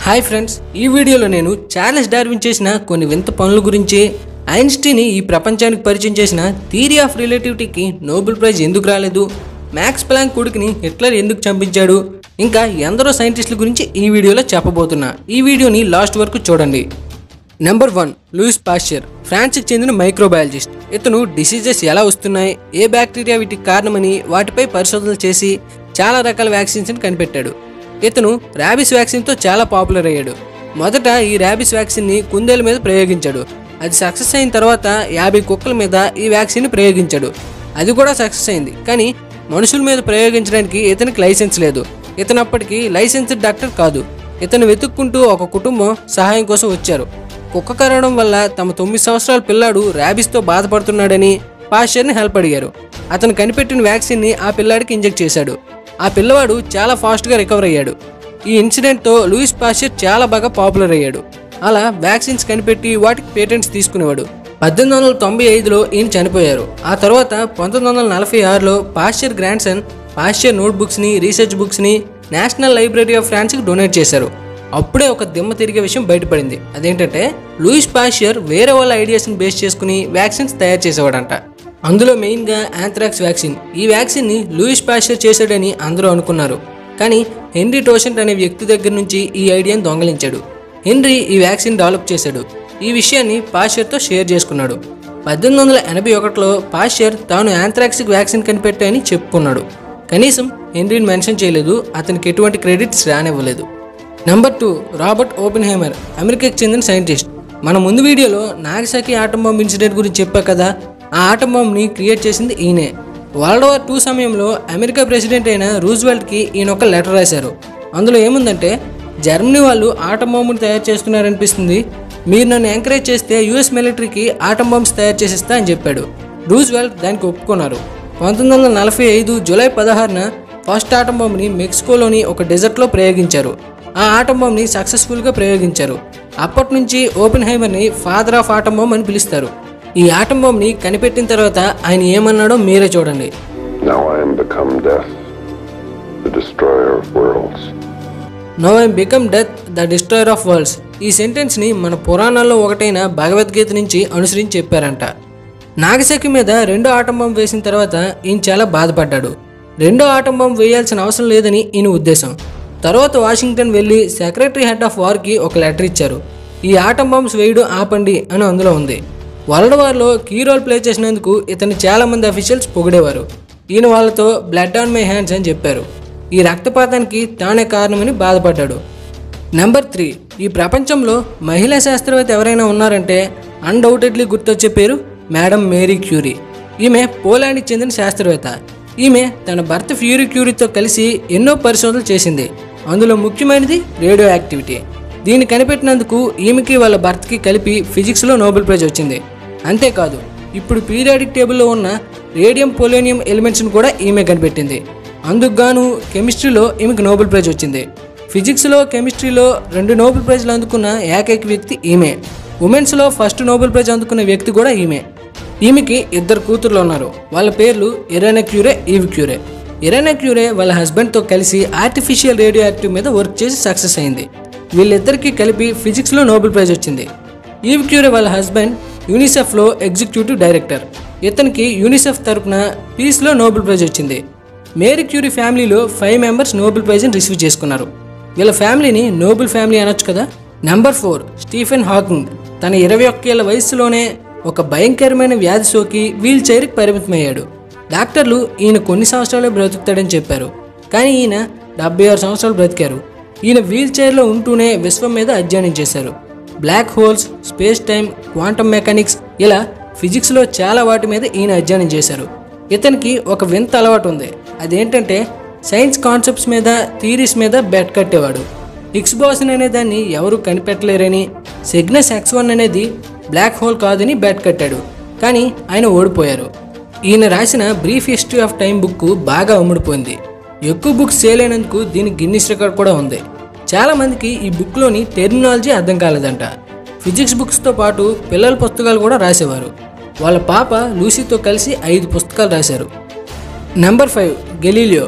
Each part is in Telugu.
హాయ్ ఫ్రెండ్స్ ఈ వీడియోలో నేను చార్లెస్ డార్విన్ చేసిన కొన్ని వింత పనుల గురించి ఐన్స్టీన్ ఈ ప్రపంచానికి పరిచయం చేసిన థియరీ ఆఫ్ రిలేటివిటీకి నోబెల్ ప్రైజ్ ఎందుకు రాలేదు మ్యాక్స్ ప్లాంక్ కొడుకుని హిట్లర్ ఎందుకు చంపించాడు ఇంకా ఎందరో సైంటిస్టుల గురించి ఈ వీడియోలో చెప్పబోతున్నా ఈ వీడియోని లాస్ట్ వరకు చూడండి నెంబర్ వన్ లూయిస్ పాశ్చర్ ఫ్రాన్స్కి చెందిన మైక్రోబయాలజిస్ట్ ఇతను డిసీజెస్ ఎలా వస్తున్నాయి ఏ బ్యాక్టీరియా వీటికి కారణమని వాటిపై పరిశోధనలు చేసి చాలా రకాల వ్యాక్సిన్స్ని కనిపెట్టాడు ఇతను ర్యాబిస్ వ్యాక్సిన్తో చాలా పాపులర్ అయ్యాడు మొదట ఈ ర్యాబిస్ వ్యాక్సిన్ని కుందేల మీద ప్రయోగించాడు అది సక్సెస్ అయిన తర్వాత యాభై కుక్కల మీద ఈ వ్యాక్సిన్ ప్రయోగించాడు అది కూడా సక్సెస్ అయింది కానీ మనుషుల మీద ప్రయోగించడానికి ఇతనికి లైసెన్స్ లేదు ఇతను అప్పటికి లైసెన్స్డ్ డాక్టర్ కాదు ఇతను వెతుక్కుంటూ ఒక కుటుంబం సహాయం కోసం వచ్చారు కుక్క కరవడం వల్ల తమ తొమ్మిది సంవత్సరాల పిల్లాడు ర్యాబిస్తో బాధపడుతున్నాడని పాశ్చర్ని హెల్ప్ అడిగారు అతను కనిపెట్టిన వ్యాక్సిన్ని ఆ పిల్లాడికి ఇంజెక్ట్ చేశాడు ఆ పిల్లవాడు చాలా ఫాస్ట్గా రికవర్ అయ్యాడు ఈ ఇన్సిడెంట్తో లూయిస్ పాశ్చర్ చాలా బాగా పాపులర్ అయ్యాడు అలా వ్యాక్సిన్స్ కనిపెట్టి వాటికి పేటెంట్స్ తీసుకునేవాడు పద్దెనిమిది వందల తొంభై ఐదులో ఈయన చనిపోయారు ఆ తర్వాత పంతొమ్మిది వందల నలభై ఆరులో పాశ్చర్ గ్రాండ్ సన్ పాశ్చర్ నోట్బుక్స్ని రీసెర్చ్ బుక్స్ని నేషనల్ లైబ్రరీ ఆఫ్ ఫ్రాన్స్కి డొనేట్ చేశారు అప్పుడే ఒక దిమ్మ తిరిగే విషయం బయటపడింది అదేంటంటే లూయిస్ పాశ్చర్ వేరే వాళ్ళ ఐడియాస్ని బేస్ చేసుకుని వ్యాక్సిన్స్ తయారు చేసేవాడంట అందులో మెయిన్గా యాంథ్రాక్స్ వ్యాక్సిన్ ఈ వ్యాక్సిన్ని లూయిస్ పాశ్చర్ చేశాడని అందరూ అనుకున్నారు కానీ హెన్రీ టోషెంట్ అనే వ్యక్తి దగ్గర నుంచి ఈ ఐడియాని దొంగలించాడు హెన్రీ ఈ వ్యాక్సిన్ డెవలప్ చేశాడు ఈ విషయాన్ని పాశ్చర్తో షేర్ చేసుకున్నాడు పద్దెనిమిది వందల ఎనభై ఒకటిలో పాశ్చర్ తాను యాంథ్రాక్సిక్ వ్యాక్సిన్ కనిపెట్టాయని చెప్పుకున్నాడు కనీసం హెన్రీని మెన్షన్ చేయలేదు అతనికి ఎటువంటి క్రెడిట్స్ రానివ్వలేదు నెంబర్ టూ రాబర్ట్ ఓపెన్హైమర్ అమెరికాకి చెందిన సైంటిస్ట్ మన ముందు వీడియోలో నాగసాకి ఆటం బాంబ్ ఇన్సిడెంట్ గురించి చెప్పా కదా ఆ ఆటం బాంబ్ని క్రియేట్ చేసింది ఈయనే వరల్డ్ వార్ టూ సమయంలో అమెరికా ప్రెసిడెంట్ అయిన రూజ్వెల్ట్కి ఈయన ఒక లెటర్ రాశారు అందులో ఏముందంటే జర్మనీ వాళ్ళు ఆటం బాంబుని తయారు చేస్తున్నారనిపిస్తుంది మీరు నన్ను ఎంకరేజ్ చేస్తే యుఎస్ మిలిటరీకి ఆటం బాంబ్స్ తయారు చేసిస్తా అని చెప్పాడు రూజ్వెల్ట్ దానికి ఒప్పుకున్నారు పంతొమ్మిది వందల నలభై ఐదు జూలై పదహారున ఫస్ట్ ఆటం బాంబ్ని మెక్సికోలోని ఒక డెజర్ట్లో ప్రయోగించారు ఆ ఆటం బాంబ్ని సక్సెస్ఫుల్గా ప్రయోగించారు అప్పటి నుంచి ఓపెన్ హైమర్ని ఫాదర్ ఆఫ్ ఆటం బాంబ్ అని పిలుస్తారు ఈ ఆటం బాంబ్ని కనిపెట్టిన తర్వాత ఆయన ఏమన్నాడో మీరే చూడండి Now I am become death, the destroyer of worlds. Now I become death the destroyer of worlds ఈ సెంటెన్స్ని మన పురాణాల్లో ఒకటైన భగవద్గీత నుంచి అనుసరించి చెప్పారంట నాగశకి మీద రెండో ఆటం బాంబు వేసిన తర్వాత ఈయన చాలా బాధపడ్డాడు రెండో ఆటం బాంబు వేయాల్సిన అవసరం లేదని ఈయన ఉద్దేశం తర్వాత వాషింగ్టన్ వెళ్ళి సెక్రటరీ హెడ్ ఆఫ్ వార్కి ఒక లెటర్ ఇచ్చారు ఈ ఆటం బాంబ్స్ వేయడం ఆపండి అని అందులో ఉంది వరల్డ్ వార్లో కీ రోల్ ప్లే చేసినందుకు ఇతను చాలామంది అఫీషియల్స్ పొగిడేవారు ఈయన వాళ్ళతో బ్లడ్ ఆన్ మై హ్యాండ్స్ అని చెప్పారు ఈ రక్తపాతానికి తానే కారణమని బాధపడ్డాడు నెంబర్ త్రీ ఈ ప్రపంచంలో మహిళా శాస్త్రవేత్త ఎవరైనా ఉన్నారంటే అన్డౌటెడ్లీ గుర్తొచ్చే పేరు మేడం మేరీ క్యూరీ ఈమె పోలాండ్కి చెందిన శాస్త్రవేత్త ఈమె తన భర్త ఫ్యూరీ క్యూరీతో కలిసి ఎన్నో పరిశోధనలు చేసింది అందులో ముఖ్యమైనది రేడియో యాక్టివిటీ దీన్ని కనిపెట్టినందుకు ఈమెకి వాళ్ళ భర్తకి కలిపి ఫిజిక్స్లో నోబెల్ ప్రైజ్ వచ్చింది అంతేకాదు ఇప్పుడు పీరియాడిక్ టేబుల్లో ఉన్న రేడియం పొలోనియం ఎలిమెంట్స్ని కూడా ఈమె కనిపెట్టింది అందుకు గాను కెమిస్ట్రీలో ఈమెకి నోబెల్ ప్రైజ్ వచ్చింది ఫిజిక్స్లో కెమిస్ట్రీలో రెండు నోబెల్ ప్రైజ్లు అందుకున్న ఏకైక వ్యక్తి ఈమె ఉమెన్స్లో ఫస్ట్ నోబెల్ ప్రైజ్ అందుకున్న వ్యక్తి కూడా ఈమె ఈమెకి ఇద్దరు కూతుర్లు ఉన్నారు వాళ్ళ పేర్లు ఇరానా క్యూరే ఈవ్ క్యూరే ఇరానా క్యూరే వాళ్ళ హస్బెండ్తో కలిసి ఆర్టిఫిషియల్ రేడియో యాక్టివ్ మీద వర్క్ చేసి సక్సెస్ అయింది వీళ్ళిద్దరికీ కలిపి ఫిజిక్స్లో నోబెల్ ప్రైజ్ వచ్చింది ఈవ్ క్యూరే వాళ్ళ హస్బెండ్ యూనిసెఫ్లో ఎగ్జిక్యూటివ్ డైరెక్టర్ ఇతనికి యూనిసెఫ్ తరపున పీస్లో నోబెల్ ప్రైజ్ వచ్చింది మేరీ క్యూరీ ఫ్యామిలీలో ఫైవ్ మెంబర్స్ నోబెల్ ప్రైజ్ని రిసీవ్ చేసుకున్నారు వీళ్ళ ఫ్యామిలీని నోబెల్ ఫ్యామిలీ అనొచ్చు కదా నెంబర్ ఫోర్ స్టీఫెన్ హాకింగ్ తన ఇరవై ఒక్కేళ్ల వయసులోనే ఒక భయంకరమైన వ్యాధి సోకి వీల్ చైర్కి పరిమితమయ్యాడు డాక్టర్లు ఈయన కొన్ని సంవత్సరాలే బ్రతుకుతాడని చెప్పారు కానీ ఈయన డెబ్బై ఆరు సంవత్సరాలు బ్రతికారు ఈయన వీల్ చైర్లో ఉంటూనే విశ్వం మీద అధ్యయనం చేశారు black holes space time quantum mechanics ఇలా ఫిజిక్స్లో చాలా వాటి మీద ఈయన అధ్యయనం చేశారు ఇతనికి ఒక వింత అలవాటు ఉంది అదేంటంటే సైన్స్ కాన్సెప్ట్స్ మీద థీరీస్ మీద బెట్ కట్టేవాడు హిగ్స్ బాసన్ అనే దాన్ని ఎవరు కనిపెట్టలేరని సిగ్నస్ ఎక్స్ వన్ అనేది బ్లాక్ హోల్ కాదని బెట్ కట్టాడు కానీ ఆయన ఓడిపోయారు ఈయన రాసిన brief history of time book బాగా అమ్ముడుపోయింది ఎక్కువ బుక్స్ సేల్ అయినందుకు దీనికి గిన్నిస్ రికార్డ్ కూడా ఉంది చాలా మందికి ఈ బుక్లోని టెర్మినాలజీ అర్థం కాలేదంట ఫిజిక్స్ బుక్స్తో పాటు పిల్లల పుస్తకాలు కూడా రాసేవారు వాళ్ళ పాప లూసీతో కలిసి ఐదు పుస్తకాలు రాశారు నెంబర్ ఫైవ్ గెలీలియో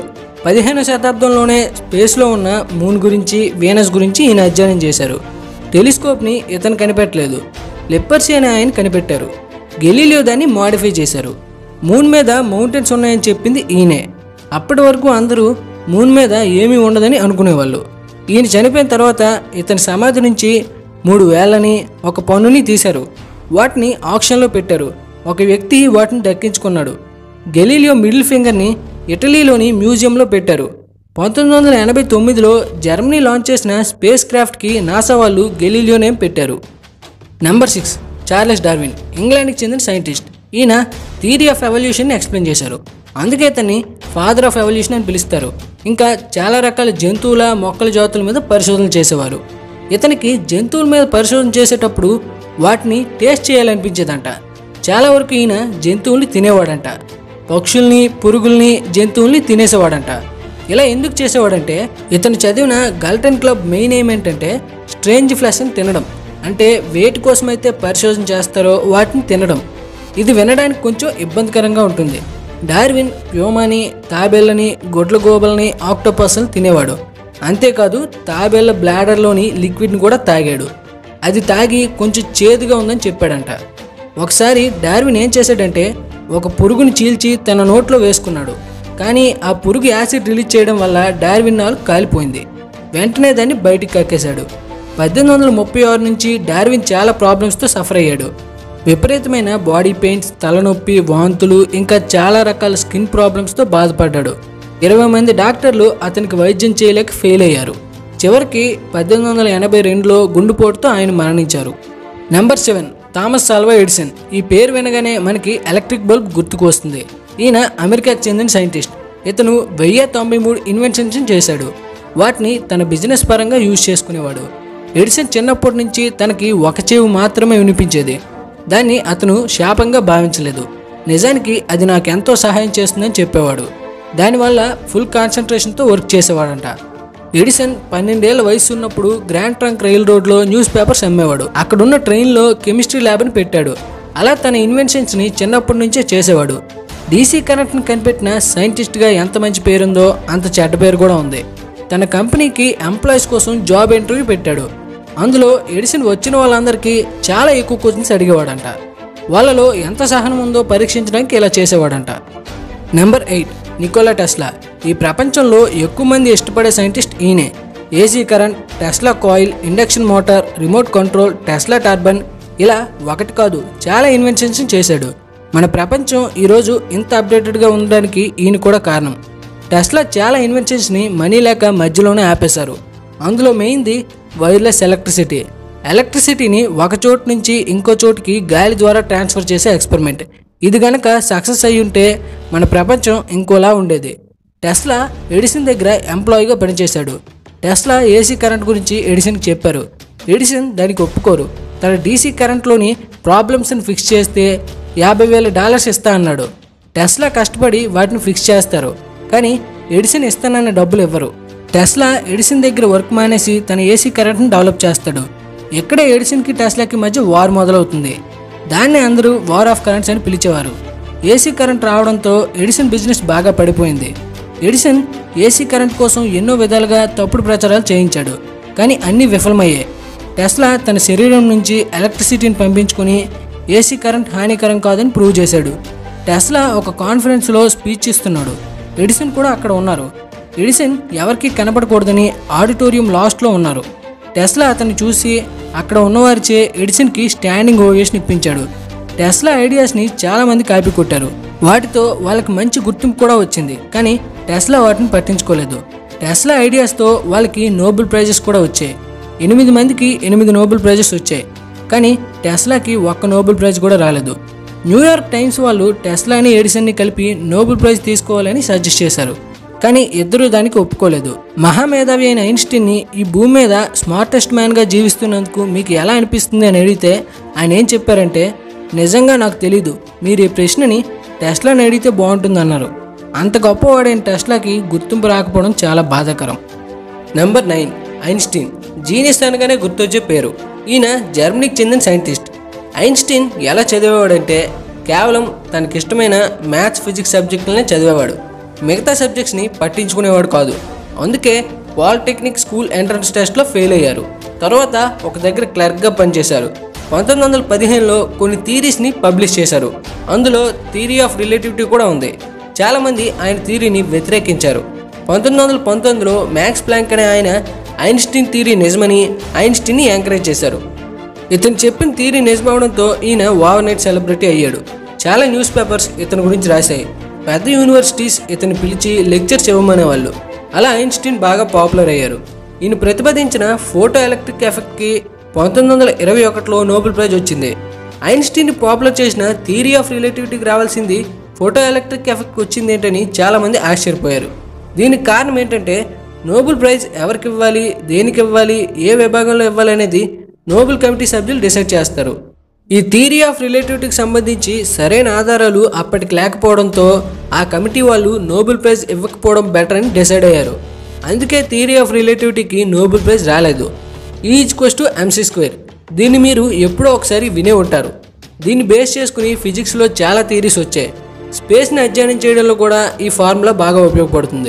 పదిహేనవ శతాబ్దంలోనే స్పేస్లో ఉన్న మూన్ గురించి వీనస్ గురించి ఈయన అధ్యయనం చేశారు టెలిస్కోప్ని ఇతను కనిపెట్టలేదు లెప్పర్సీ అనే ఆయన కనిపెట్టారు గెలీలియో దాన్ని మాడిఫై చేశారు మూన్ మీద మౌంటైన్స్ ఉన్నాయని చెప్పింది ఈయనే అప్పటి వరకు అందరూ మూన్ మీద ఏమీ ఉండదని అనుకునేవాళ్ళు ఈయన చనిపోయిన తర్వాత ఇతని సమాధి నుంచి మూడు వేలని ఒక పన్నుని తీశారు వాటిని ఆక్షన్లో పెట్టారు ఒక వ్యక్తి వాటిని దక్కించుకున్నాడు గెలీలియో మిడిల్ ఫింగర్ని ఇటలీలోని మ్యూజియంలో పెట్టారు పంతొమ్మిది వందల ఎనభై తొమ్మిదిలో జర్మనీ లాంచ్ చేసిన స్పేస్ క్రాఫ్ట్కి నాసా వాళ్ళు గెలీలియో నేమ్ పెట్టారు నెంబర్ సిక్స్ చార్లెస్ డార్విన్ ఇంగ్లాండ్కి చెందిన సైంటిస్ట్ ఈయన థియరీ ఆఫ్ ఎవల్యూషన్ని ఎక్స్ప్లెయిన్ చేశారు అందుకే అతన్ని ఫాదర్ ఆఫ్ ఎవల్యూషన్ అని పిలుస్తారు ఇంకా చాలా రకాల జంతువుల మొక్కల జాతుల మీద పరిశోధన చేసేవారు ఇతనికి జంతువుల మీద పరిశోధన చేసేటప్పుడు వాటిని టేస్ట్ చేయాలనిపించేదంట చాలా వరకు ఈయన జంతువుల్ని తినేవాడంట పక్షుల్ని పురుగుల్ని జంతువుల్ని తినేసేవాడంట ఇలా ఎందుకు చేసేవాడంటే ఇతను చదివిన గల్టన్ క్లబ్ మెయిన్ ఏం ఏంటంటే స్ట్రేంజ్ ఫ్లెష్ని తినడం అంటే వేటి కోసమైతే పరిశోధన చేస్తారో వాటిని తినడం ఇది వినడానికి కొంచెం ఇబ్బందికరంగా ఉంటుంది డార్విన్ ప్యోమాని తాబేళ్ళని గొడ్ల గోబల్ని ఆక్టోపస్ని తినేవాడు అంతేకాదు తాబేళ్ల బ్లాడర్లోని లిక్విడ్ని కూడా తాగాడు అది తాగి కొంచెం చేదుగా ఉందని చెప్పాడంట ఒకసారి డార్విన్ ఏం చేశాడంటే ఒక పురుగుని చీల్చి తన నోట్లో వేసుకున్నాడు కానీ ఆ పురుగు యాసిడ్ రిలీజ్ చేయడం వల్ల డార్విన్ నాలుగు కాలిపోయింది వెంటనే దాన్ని బయటికి కక్కేశాడు పద్దెనిమిది వందల ముప్పై ఆరు నుంచి డార్విన్ చాలా ప్రాబ్లమ్స్తో సఫర్ అయ్యాడు విపరీతమైన బాడీ పెయిన్స్ తలనొప్పి వాంతులు ఇంకా చాలా రకాల స్కిన్ ప్రాబ్లమ్స్తో బాధపడ్డాడు ఇరవై మంది డాక్టర్లు అతనికి వైద్యం చేయలేక ఫెయిల్ అయ్యారు చివరికి పద్దెనిమిది వందల ఎనభై రెండులో గుండెపోటుతో ఆయన మరణించారు number seven Thomas Alva Edison ఈ పేరు వినగానే మనకి ఎలక్ట్రిక్ బల్బ్ గుర్తుకు వస్తుంది ఈయన అమెరికాకు చెందిన సైంటిస్ట్ ఇతను వెయ్యి తొంభై మూడు ఇన్వెన్షన్స్ చేశాడు వాటిని తన బిజినెస్ పరంగా యూజ్ చేసుకునేవాడు ఎడిసన్ చిన్నప్పటి నుంచి తనకి ఒక చెవి మాత్రమే వినిపించేది దాన్ని అతను శాపంగా భావించలేదు నిజానికి అది నాకు ఎంతో సహాయం చేస్తుందని చెప్పేవాడు దానివల్ల ఫుల్ కాన్సన్ట్రేషన్తో వర్క్ చేసేవాడంట ఎడిసన్ పన్నెండేళ్ల వయసు ఉన్నప్పుడు గ్రాండ్ ట్రంక్ రైల్ రోడ్లో న్యూస్ పేపర్స్ అమ్మేవాడు అక్కడున్న ట్రైన్లో కెమిస్ట్రీ ల్యాబ్ని పెట్టాడు అలా తన ఇన్వెన్షన్స్ని చిన్నప్పటి నుంచే చేసేవాడు డీసీ కరెంట్ని కనిపెట్టిన సైంటిస్ట్గా ఎంత మంచి పేరుందో అంత చెడ్డ పేరు కూడా ఉంది తన కంపెనీకి ఎంప్లాయీస్ కోసం జాబ్ ఇంటర్వ్యూ పెట్టాడు అందులో ఎడిసన్ వచ్చిన వాళ్ళందరికీ చాలా ఎక్కువ క్వశ్చన్స్ అడిగేవాడంట వాళ్ళలో ఎంత సహనం ఉందో పరీక్షించడానికి ఇలా చేసేవాడంట నెంబర్ ఎయిట్ నికోలా టెస్లా ఈ ప్రపంచంలో ఎక్కువ మంది ఇష్టపడే సైంటిస్ట్ ఈయనే AC current Tesla coil induction motor remote control Tesla turbine ఇలా ఒకటి కాదు చాలా ఇన్వెన్షన్స్ చేశాడు మన ప్రపంచం ఈరోజు ఇంత అప్డేటెడ్గా ఉండడానికి ఈయన కూడా కారణం టెస్లా చాలా ఇన్వెన్షన్స్ని మనీ లేక మధ్యలోనే ఆపేశారు అందులో మెయిన్ది వైర్లెస్ ఎలక్ట్రిసిటీ ఎలక్ట్రిసిటీని ఒక చోటు నుంచి ఇంకో చోటుకి గాలి ద్వారా ట్రాన్స్ఫర్ చేసే ఎక్స్పెరిమెంట్ ఇది గనక సక్సెస్ అయి ఉంటే మన ప్రపంచం ఇంకోలా ఉండేది టెస్లా ఎడిసన్ దగ్గర ఎంప్లాయీగా పనిచేశాడు టెస్లా ఏసీ కరెంట్ గురించి ఎడిసన్కి చెప్పారు ఎడిసన్ దానికి ఒప్పుకోరు తన డీసీ కరెంట్లోని ప్రాబ్లమ్స్ని ఫిక్స్ చేస్తే యాభై వేల డాలర్స్ ఇస్తా అన్నాడు టెస్లా కష్టపడి వాటిని ఫిక్స్ చేస్తారు కానీ ఎడిసన్ ఇస్తానన్న డబ్బులు ఇవ్వరు టెస్లా ఎడిసన్ దగ్గర వర్క్ మానేసి తన ఏసీ కరెంట్ని డెవలప్ చేస్తాడు ఇక్కడే ఎడిసన్కి టెస్లాకి మధ్య వార్ మొదలవుతుంది దాన్ని అందరూ వార్ ఆఫ్ కరెంట్స్ అని పిలిచేవారు ఏసీ కరెంట్ రావడంతో ఎడిసన్ బిజినెస్ బాగా పడిపోయింది ఎడిసన్ ఏసీ కరెంట్ కోసం ఎన్నో విధాలుగా తప్పుడు ప్రచారాలు చేయించాడు కానీ అన్నీ విఫలమయ్యాయి టెస్లా తన శరీరం నుంచి ఎలక్ట్రిసిటీని పంపించుకొని ఏసీ కరెంట్ హానికరం కాదని ప్రూవ్ చేశాడు టెస్లా ఒక కాన్ఫరెన్స్లో స్పీచ్ ఇస్తున్నాడు ఎడిసన్ కూడా అక్కడ ఉన్నారు ఎడిసన్ ఎవరికీ కనపడకూడదని ఆడిటోరియం లాస్ట్లో ఉన్నారు టెస్లా అతన్ని చూసి అక్కడ ఉన్నవారిచే ఎడిసన్కి స్టాండింగ్ ఓవేషన్ ఇప్పించాడు టెస్లా ఐడియాస్ని చాలామంది కాపీ కొట్టారు వాటితో వాళ్ళకి మంచి గుర్తింపు కూడా వచ్చింది కానీ టెస్లా వాటిని పట్టించుకోలేదు టెస్లా ఐడియాస్తో వాళ్ళకి నోబెల్ ప్రైజెస్ కూడా వచ్చాయి ఎనిమిది మందికి ఎనిమిది నోబెల్ ప్రైజెస్ వచ్చాయి కానీ టెస్లాకి ఒక్క నోబెల్ ప్రైజ్ కూడా రాలేదు న్యూయార్క్ టైమ్స్ వాళ్ళు టెస్లాని ఎడిసన్ని కలిపి నోబెల్ ప్రైజ్ తీసుకోవాలని సజెస్ట్ చేశారు కానీ ఇద్దరూ దానికి ఒప్పుకోలేదు మహామేధావి అయిన ఐన్స్టీన్ని ఈ భూమి మీద స్మార్టెస్ట్ మ్యాన్గా జీవిస్తున్నందుకు మీకు ఎలా అనిపిస్తుంది అని అడిగితే ఆయన ఏం చెప్పారంటే నిజంగా నాకు తెలీదు మీరు ఈ ప్రశ్నని టెస్లాని అడిగితే బాగుంటుందన్నారు అంత గొప్పవాడైన టెస్లాకి గుర్తింపు రాకపోవడం చాలా బాధాకరం నెంబర్ నైన్ ఐన్స్టీన్ జీనియస్ అనగానే గుర్తొచ్చే పేరు ఈయన జర్మనీకి చెందిన సైంటిస్ట్ ఐన్స్టీన్ ఎలా చదివేవాడంటే కేవలం తనకిష్టమైన మ్యాథ్స్ ఫిజిక్స్ సబ్జెక్టులనే చదివేవాడు మిగతా సబ్జెక్ట్స్ని పట్టించుకునేవాడు కాదు అందుకే పాలిటెక్నిక్ స్కూల్ ఎంట్రన్స్ టెస్ట్లో ఫెయిల్ అయ్యారు తర్వాత ఒక దగ్గర క్లర్క్గా పనిచేశారు పంతొమ్మిది వందల పదిహేనులో కొన్ని థీరీస్ని పబ్లిష్ చేశారు అందులో థీరీ ఆఫ్ రిలేటివిటీ కూడా ఉంది చాలామంది ఆయన థీరీని వ్యతిరేకించారు పంతొమ్మిది వందల పంతొమ్మిదిలో మ్యాక్స్ ప్లాంక్ అనే ఆయన ఐన్స్టీన్ థీరీ నిజమని ఐన్స్టీన్ని ఎంకరేజ్ చేశారు ఇతను చెప్పిన థీరీ నిజమవడంతో ఈయన ఓవర్ నైట్ సెలబ్రిటీ అయ్యాడు చాలా న్యూస్ పేపర్స్ ఇతని గురించి రాశాయి పెద్ద యూనివర్సిటీస్ ఇతను పిలిచి లెక్చర్స్ ఇవ్వమనేవాళ్ళు అలా ఐన్స్టీన్ బాగా పాపులర్ అయ్యారు ఈయన ప్రతిపాదించిన ఫోటో ఎలక్ట్రిక్ ఎఫెక్ట్కి పంతొమ్మిది వందల ఇరవై ఒకటిలో నోబెల్ ప్రైజ్ వచ్చింది ఐన్స్టీన్ పాపులర్ చేసిన థియరీ ఆఫ్ రిలేటివిటీకి రావాల్సింది ఫోటో ఎలక్ట్రిక్ ఎఫెక్ట్ వచ్చింది ఏంటని చాలామంది ఆశ్చర్యపోయారు దీనికి కారణం ఏంటంటే నోబెల్ ప్రైజ్ ఎవరికి ఇవ్వాలి దేనికి ఇవ్వాలి ఏ విభాగంలో ఇవ్వాలి అనేది నోబెల్ కమిటీ సభ్యులు డిసైడ్ చేస్తారు ఈ థియరీ ఆఫ్ రిలేటివిటీకి సంబంధించి సరైన ఆధారాలు అప్పటికి లేకపోవడంతో ఆ కమిటీ వాళ్ళు నోబెల్ ప్రైజ్ ఇవ్వకపోవడం బెటర్ అని డిసైడ్ అయ్యారు అందుకే థియరీ ఆఫ్ రిలేటివిటీకి నోబెల్ ప్రైజ్ రాలేదు ఈజ్ క్వెస్ టు ఎంసీ స్క్వేర్ దీన్ని మీరు ఎప్పుడో ఒకసారి వినే ఉంటారు దీన్ని బేస్ చేసుకుని ఫిజిక్స్లో చాలా థియరీస్ వచ్చాయి స్పేస్ని అధ్యయనం చేయడంలో కూడా ఈ ఫార్ములా బాగా ఉపయోగపడుతుంది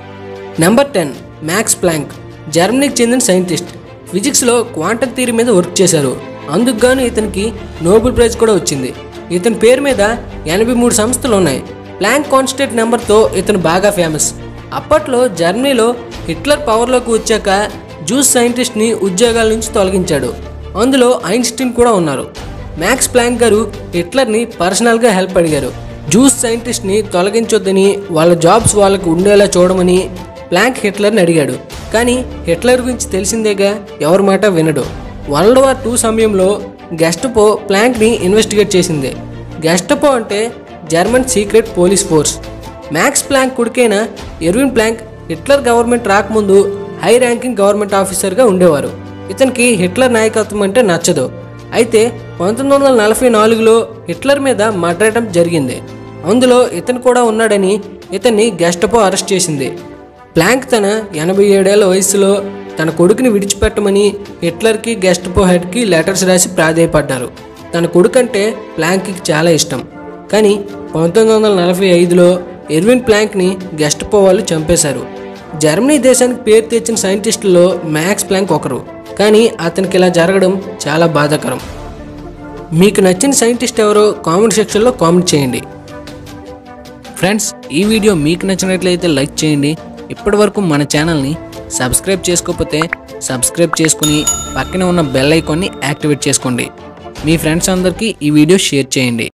నెంబర్ టెన్ మ్యాక్స్ ప్లాంక్ జర్మనీకి చెందిన సైంటిస్ట్ ఫిజిక్స్లో క్వాంటమ్ థియరీ మీద వర్క్ చేశారు అందుకు గాను ఇతనికి నోబెల్ ప్రైజ్ కూడా వచ్చింది ఇతని పేరు మీద ఎనభై మూడు సంస్థలు ఉన్నాయి ప్లాంక్ కాన్స్టెంట్ నెంబర్తో ఇతను బాగా ఫేమస్ అప్పట్లో జర్మనీలో హిట్లర్ పవర్లోకి వచ్చాక జూస్ సైంటిస్ట్ని ఉద్యోగాల నుంచి తొలగించాడు అందులో ఐన్స్టీన్ కూడా ఉన్నారు మ్యాక్స్ ప్లాంక్ గారు హిట్లర్ని పర్సనల్గా హెల్ప్ అడిగారు జూస్ సైంటిస్ట్ని తొలగించొద్దని వాళ్ళ జాబ్స్ వాళ్ళకు ఉండేలా చూడమని ప్లాంక్ హిట్లర్ని అడిగాడు కానీ హిట్లర్ గురించి తెలిసిందేగా ఎవరి మాట వినడు వరల్డ్ వార్ టూ సమయంలో గెస్టపో ప్లాంక్ని ఇన్వెస్టిగేట్ చేసింది గెస్టపో అంటే German secret police force Max Planck కొడుకైన ఎర్విన్ ప్లాంక్ హిట్లర్ గవర్నమెంట్ రాకముందు హై ర్యాంకింగ్ గవర్నమెంట్ ఆఫీసర్గా ఉండేవారు ఇతనికి హిట్లర్ నాయకత్వం అంటే నచ్చదు అయితే పంతొమ్మిది వందల నలభై నాలుగులో హిట్లర్ మీద మర్డర్ అటెంప్ట్ జరిగింది అందులో ఇతను కూడా ఉన్నాడని ఇతన్ని గెస్టపో అరెస్ట్ చేసింది ప్లాంక్ తన ఎనభై ఏడేళ్ల వయసులో తన కొడుకుని విడిచిపెట్టమని హిట్లర్కి గెస్టపో హెడ్కి లెటర్స్ రాసి ప్రాధేయపడ్డారు తన కొడుకంటే ప్లాంక్కి చాలా ఇష్టం కానీ పంతొమ్మిది వందల నలభై ఐదులో ఎర్విన్ ప్లాంక్ని గెస్టపో వాళ్ళు చంపేశారు జర్మనీ దేశానికి పేరు తెచ్చిన సైంటిస్టుల్లో మ్యాక్స్ ప్లాంక్ ఒకరు కానీ అతనికి ఇలా జరగడం చాలా బాధాకరం మీకు నచ్చిన సైంటిస్ట్ ఎవరో కామెంట్ సెక్షన్లో కామెంట్ చేయండి ఫ్రెండ్స్ ఈ వీడియో మీకు నచ్చినట్లయితే లైక్ చేయండి ఇప్పటివరకు మన ఛానల్ని సబ్స్క్రైబ్ చేసుకోకపోతే సబ్స్క్రైబ్ చేసుకుని పక్కనే ఉన్న బెల్ ఐకాన్ని యాక్టివేట్ చేసుకోండి మీ ఫ్రెండ్స్ అందరికీ ఈ వీడియో షేర్ చేయండి